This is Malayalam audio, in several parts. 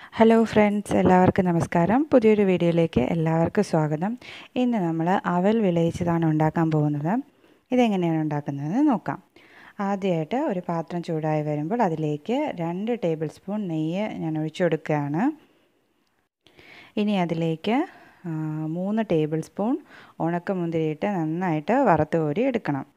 ഹലോ ഫ്രണ്ട്സ് എല്ലാവർക്കും നമസ്കാരം പുതിയൊരു വീഡിയോയിലേക്ക് എല്ലാവർക്കും സ്വാഗതം ഇന്ന് നമ്മൾ അവൽ വിളയിച്ചതാണ് ഉണ്ടാക്കാൻ പോകുന്നത് ഇതെങ്ങനെയാണ് ഉണ്ടാക്കുന്നത് നോക്കാം ആദ്യമായിട്ട് ഒരു പാത്രം ചൂടായി വരുമ്പോൾ അതിലേക്ക് രണ്ട് ടേബിൾ സ്പൂൺ നെയ്യ് ഞാൻ ഒഴിച്ചു കൊടുക്കുകയാണ് ഇനി അതിലേക്ക് മൂന്ന് ടേബിൾ സ്പൂൺ ഉണക്കമുന്തിരിയിട്ട് നന്നായിട്ട് വറുത്ത് കോരി എടുക്കണം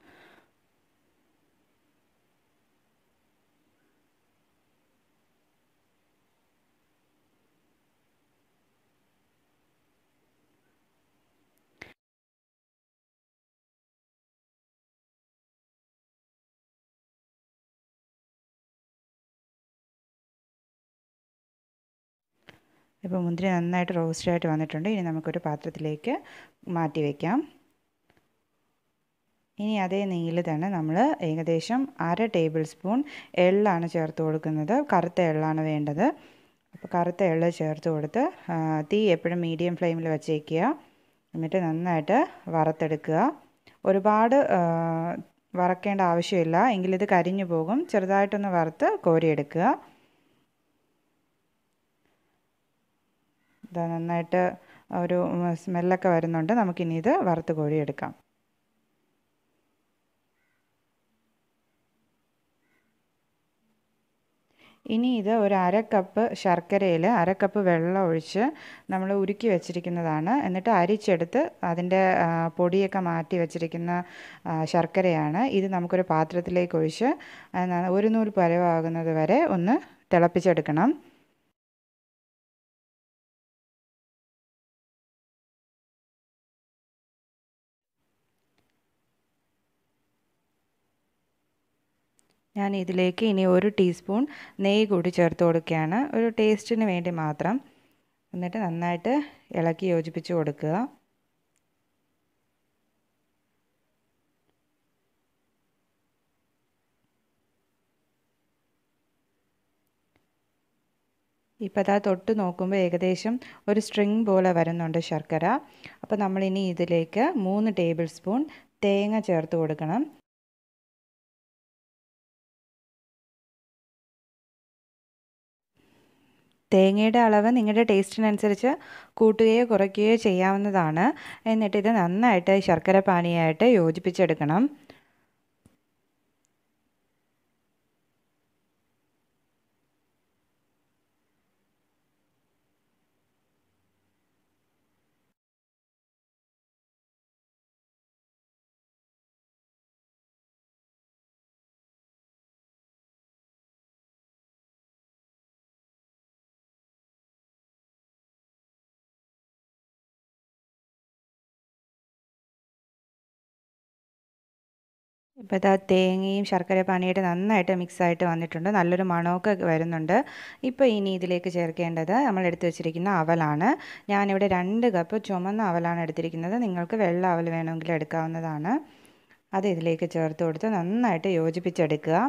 ഇപ്പോൾ മുന്തിരി നന്നായിട്ട് റോസ്റ്റായിട്ട് വന്നിട്ടുണ്ട് ഇനി നമുക്കൊരു പാത്രത്തിലേക്ക് മാറ്റി വയ്ക്കാം ഇനി അതേ നെയ്യിൽ തന്നെ നമ്മൾ ഏകദേശം അര ടേബിൾ സ്പൂൺ എള്ളാണ് ചേർത്ത് കൊടുക്കുന്നത് കറുത്ത എള്ളാണ് വേണ്ടത് അപ്പോൾ കറുത്ത എള്ള് ചേർത്ത് കൊടുത്ത് തീ എപ്പോഴും മീഡിയം ഫ്ലെയിമിൽ വച്ചേക്കുക എന്നിട്ട് നന്നായിട്ട് വറുത്തെടുക്കുക ഒരുപാട് വറക്കേണ്ട ആവശ്യമില്ല എങ്കിലിത് കരിഞ്ഞു പോകും ചെറുതായിട്ടൊന്ന് വറുത്ത് കോരിയെടുക്കുക ഇതാ നന്നായിട്ട് ഒരു സ്മെല്ലൊക്കെ വരുന്നുണ്ട് നമുക്കിനി ഇത് വറുത്ത് കോരിയെടുക്കാം ഇനി ഇത് ഒരു അര കപ്പ് ശർക്കരയിൽ അര കപ്പ് വെള്ളം ഒഴിച്ച് നമ്മൾ ഉരുക്കി വെച്ചിരിക്കുന്നതാണ് എന്നിട്ട് അരിച്ചെടുത്ത് അതിൻ്റെ പൊടിയൊക്കെ മാറ്റി വെച്ചിരിക്കുന്ന ശർക്കരയാണ് ഇത് നമുക്കൊരു പാത്രത്തിലേക്ക് ഒഴിച്ച് ഒരു നൂൽ പരവാകുന്നത് വരെ ഒന്ന് തിളപ്പിച്ചെടുക്കണം ഞാൻ ഇതിലേക്ക് ഇനി ഒരു ടീസ്പൂൺ നെയ്യ് കൂടി ചേർത്ത് കൊടുക്കുകയാണ് ഒരു ടേസ്റ്റിന് വേണ്ടി മാത്രം എന്നിട്ട് നന്നായിട്ട് ഇളക്കി യോജിപ്പിച്ച് കൊടുക്കുക ഇപ്പോൾ അതാ തൊട്ട് നോക്കുമ്പോൾ ഏകദേശം ഒരു സ്ട്രിങ് പോലെ വരുന്നുണ്ട് ശർക്കര അപ്പോൾ നമ്മളിനി ഇതിലേക്ക് മൂന്ന് ടേബിൾ സ്പൂൺ തേങ്ങ ചേർത്ത് കൊടുക്കണം തേങ്ങയുടെ അളവ് നിങ്ങളുടെ ടേസ്റ്റിനനുസരിച്ച് കൂട്ടുകയോ കുറയ്ക്കുകയോ ചെയ്യാവുന്നതാണ് എന്നിട്ട് ഇത് നന്നായിട്ട് ശർക്കര പാനിയായിട്ട് യോജിപ്പിച്ചെടുക്കണം ഇപ്പോൾ ഇതാ തേങ്ങയും ശർക്കര പാനിയായിട്ട് നന്നായിട്ട് മിക്സായിട്ട് വന്നിട്ടുണ്ട് നല്ലൊരു മണമൊക്കെ വരുന്നുണ്ട് ഇപ്പോൾ ഇനി ഇതിലേക്ക് ചേർക്കേണ്ടത് നമ്മൾ എടുത്തു വെച്ചിരിക്കുന്ന അവലാണ് ഞാനിവിടെ രണ്ട് കപ്പ് ചുമന്ന അവലാണ് എടുത്തിരിക്കുന്നത് നിങ്ങൾക്ക് വെള്ള അവൽ വേണമെങ്കിൽ എടുക്കാവുന്നതാണ് അത് ഇതിലേക്ക് ചേർത്ത് കൊടുത്ത് നന്നായിട്ട് യോജിപ്പിച്ചെടുക്കുക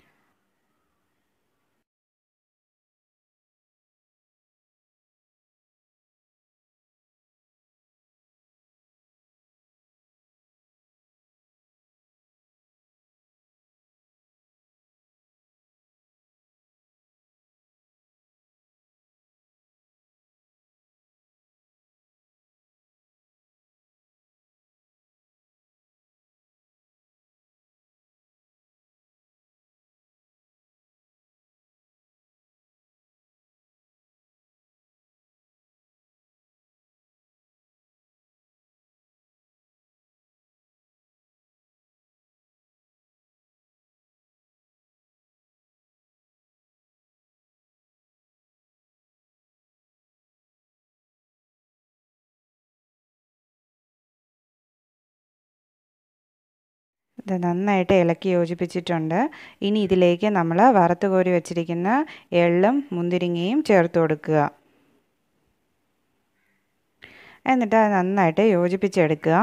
ഇത് നന്നായിട്ട് ഇളക്കി യോജിപ്പിച്ചിട്ടുണ്ട് ഇനി ഇതിലേക്ക് നമ്മൾ വറുത്ത് കോരി വെച്ചിരിക്കുന്ന എള്ളും മുന്തിരിങ്ങയും ചേർത്ത് കൊടുക്കുക എന്നിട്ട് അത് നന്നായിട്ട് യോജിപ്പിച്ചെടുക്കുക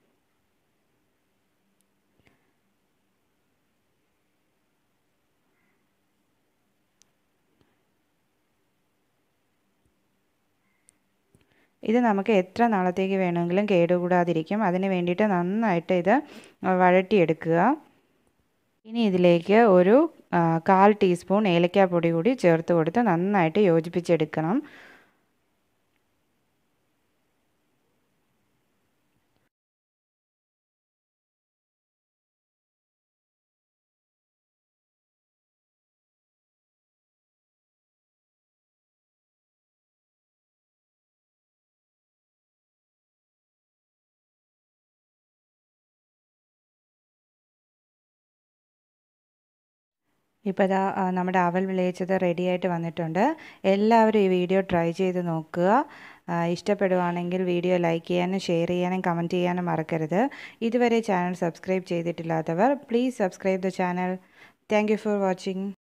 ഇത് നമുക്ക് എത്ര നാളത്തേക്ക് വേണമെങ്കിലും കേടുകൂടാതിരിക്കും അതിന് വേണ്ടിയിട്ട് നന്നായിട്ട് ഇത് വഴറ്റിയെടുക്കുക ഇനി ഇതിലേക്ക് ഒരു കാൽ ടീസ്പൂൺ ഏലക്കാപ്പൊടി കൂടി ചേർത്ത് കൊടുത്ത് നന്നായിട്ട് യോജിപ്പിച്ചെടുക്കണം ഇപ്പോൾ ഇതാ നമ്മുടെ അവൽ വിളയിച്ചത് റെഡിയായിട്ട് വന്നിട്ടുണ്ട് എല്ലാവരും ഈ വീഡിയോ ട്രൈ ചെയ്ത് നോക്കുക ഇഷ്ടപ്പെടുവാണെങ്കിൽ വീഡിയോ ലൈക്ക് ചെയ്യാനും ഷെയർ ചെയ്യാനും കമൻറ്റ് ചെയ്യാനും മറക്കരുത് ഇതുവരെ ചാനൽ സബ്സ്ക്രൈബ് ചെയ്തിട്ടില്ലാത്തവർ please subscribe the channel thank for watching